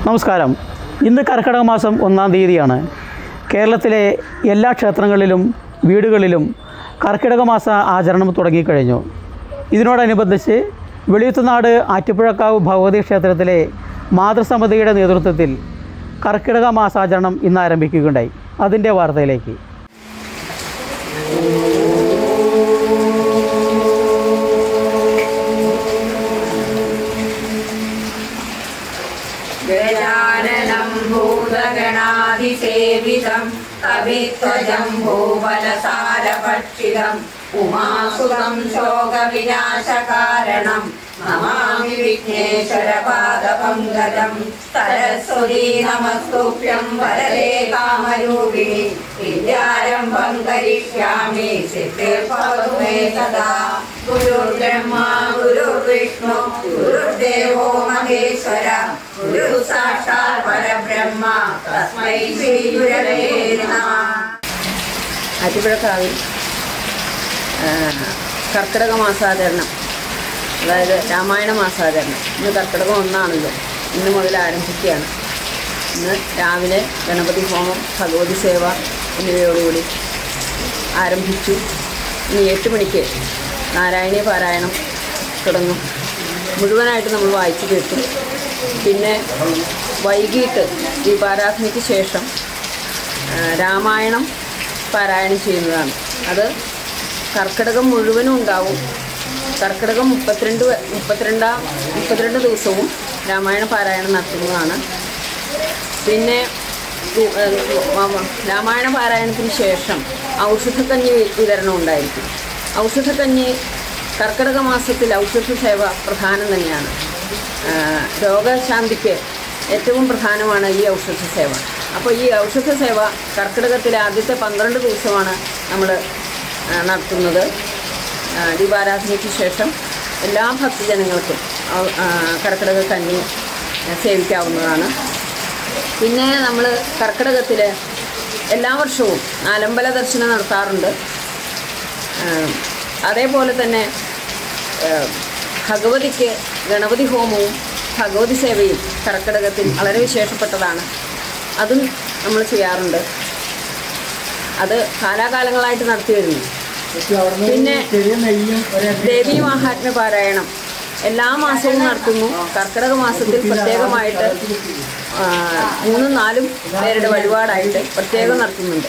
നമസ്കാരം ഇന്ന് കർക്കിടക മാസം ഒന്നാം തീയതിയാണ് കേരളത്തിലെ എല്ലാ ക്ഷേത്രങ്ങളിലും വീടുകളിലും കർക്കിടക മാസ ആചരണം തുടങ്ങിക്കഴിഞ്ഞു ഇതിനോടനുബന്ധിച്ച് വെളിയത്തുനാട് ആറ്റുപുഴക്കാവ് ഭഗവതി ക്ഷേത്രത്തിലെ മാതൃസമിതിയുടെ നേതൃത്വത്തിൽ കർക്കിടക മാസാചരണം ഇന്ന് ആരംഭിക്കുകയുണ്ടായി അതിൻ്റെ വാർത്തയിലേക്ക് गजाननं भूतगणाधिसेवितं कविध्वजं भूबलसारभक्षितम् उमासुतं शोकविनाशकारणं नमामि विघ्नेश्वरपादपङ्कजं सरस्वती नमस्तुभ्यं वरदे कामरूपिणि विद्यारम्भं करिष्यामि सिद्धिर्भवतु मे सदा गुरुर्ब्रह्मा गुरुर्विष्णु गुरुर्देवो महेश्वर गुरु साक्षात् परब्रह्म तस्मै श्रीगुरवे नमः അരിപ്പുഴക്കാവിൽ കർക്കിടക മാസാചരണം അതായത് രാമായണ മാസാചരണം ഇന്ന് കർക്കിടകം ഒന്നാണല്ലോ ഇന്ന് മുതൽ ആരംഭിക്കുകയാണ് ഇന്ന് രാവിലെ ഗണപതി ഹോമം ഭഗവതി സേവ എന്നിവയോടുകൂടി ആരംഭിച്ചു ഇനി എട്ട് മണിക്ക് നാരായണീയ പാരായണം തുടങ്ങും മുഴുവനായിട്ട് നമ്മൾ വായിച്ചു കേട്ടു പിന്നെ വൈകിട്ട് ദീപാരാധനയ്ക്ക് ശേഷം ആ, രാമായണം പാരായണം ചെയ്യുന്നതാണ് അത് കർക്കിടകം മുഴുവനും ഉണ്ടാവും കർക്കിടകം മുപ്പത്തിരണ്ട് വ- മുപ്പത്തിരണ്ടാം മുപ്പത്തിരണ്ട് ദിവസവും രാമായണ പാരായണം നടത്തുന്നതാണ് പിന്നെ ദു- ഏഹ് വ- വ- രാമായണ പാരായണത്തിന് ശേഷം ഔഷധക്കഞ്ഞി വിതരണം ഉണ്ടായിരിക്കും ഔഷധക്കഞ്ഞി കർക്കിടക മാസത്തിൽ ഔഷധ സേവ പ്രധാനം തന്നെയാണ് ആഹ് രോഗശാന്തിക്ക് ഏറ്റവും പ്രധാനമാണ് ഈ ഔഷധ സേവ അപ്പോൾ ഈ ഔഷധ സേവ കർക്കിടകത്തിലെ ആദ്യത്തെ പന്ത്രണ്ട് ദിവസമാണ് നമ്മൾ നടത്തുന്നത് ആഹ് ദീപാരാധനയ്ക്ക് ശേഷം എല്ലാ ഭക്തജനങ്ങൾക്കും ഔ- ആഹ് കർക്കിടക കഞ്ഞി ആഹ് സേവിക്കാവുന്നതാണ് പിന്നെ നമ്മൾ കർക്കിടകത്തിൽ എല്ലാ വർഷവും നാലമ്പല ദർശനം നടത്താറുണ്ട് ആഹ് അതേപോലെ തന്നെ ആഹ് ഭഗവതിക്ക് ഗണപതി ഹോമവും ഭഗവതി സേവയും കർക്കിടകത്തിൽ വളരെ വിശേഷപ്പെട്ടതാണ് അതും നമ്മൾ ചെയ്യാറുണ്ട് അത് കാലാകാലങ്ങളായിട്ട് നടത്തി വരുന്നു പിന്നെ ദേവീ മഹാത്മ്യ പാരായണം എല്ലാ മാസവും നടത്തുന്നു കർക്കിടക മാസത്തിൽ പ്രത്യേകമായിട്ട് ആ, മൂന്നും നാലും പേരുടെ വഴിപാടായിട്ട് പ്രത്യേകം നടത്തുന്നുണ്ട്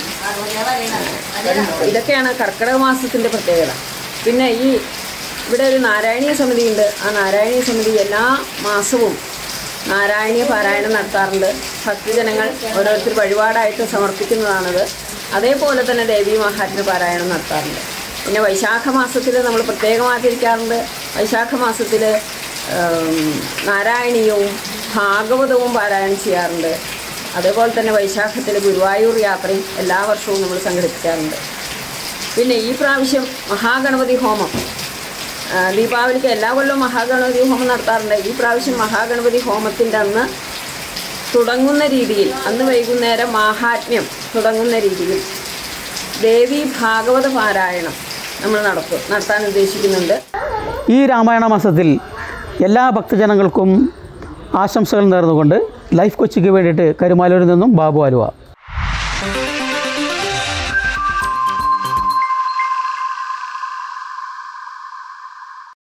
ഇതൊക്കെയാണ് കർക്കിടക മാസത്തിൻ്റെ പ്രത്യേകത പിന്നെ ഈ ഇവിടെ ഒരു നാരായണീയ സമിതിയുണ്ട് ആ നാരായണീയ സമിതി എല്ലാ മാസവും നാരായണീയ പാരായണം നടത്താറുണ്ട് ഭക്തജനങ്ങൾ ഓരോരുത്തർ വഴിപാടായിട്ട് സമർപ്പിക്കുന്നതാണത് അതേപോലെ തന്നെ ദേവീ മഹാത്മ്യ പാരായണം നടത്താറുണ്ട് പിന്നെ വൈശാഖ മാസത്തിൽ നമ്മൾ പ്രത്യേകം ആചരിക്കാറുണ്ട് വൈശാഖ മാസത്തിൽ നാരായണീയവും ഭാഗവതവും പാരായണം ചെയ്യാറുണ്ട് അതേപോലെ തന്നെ വൈശാഖത്തിൽ ഗുരുവായൂർ യാത്രയും എല്ലാ വർഷവും നമ്മൾ സംഘടിപ്പിക്കാറുണ്ട് പിന്നെ ഈ പ്രാവശ്യം മഹാഗണപതി ഹോമം ആ, ദീപാവലിക്ക് എല്ലാ കൊല്ലവും മഹാഗണപതി ഹോമം നടത്താറുണ്ട് ഈ പ്രാവശ്യം മഹാഗണപതി ഹോമത്തിൻ്റെ അന്ന് തുടങ്ങുന്ന രീതിയിൽ അന്ന് വൈകുന്നേരം മാഹാത്മ്യം തുടങ്ങുന്ന രീതിയിൽ ദേവി ഭാഗവത പാരായണം നമ്മൾ നടത്തും നടത്താൻ ഉദ്ദേശിക്കുന്നുണ്ട് ഈ രാമായണ മാസത്തിൽ എല്ലാ ഭക്തജനങ്ങൾക്കും ആശംസകൾ നേർന്നുകൊണ്ട് ലൈഫ് കൊച്ചിക്ക് വേണ്ടിയിട്ട് കരുമാലൂരിൽ നിന്നും ബാബു ആലുവ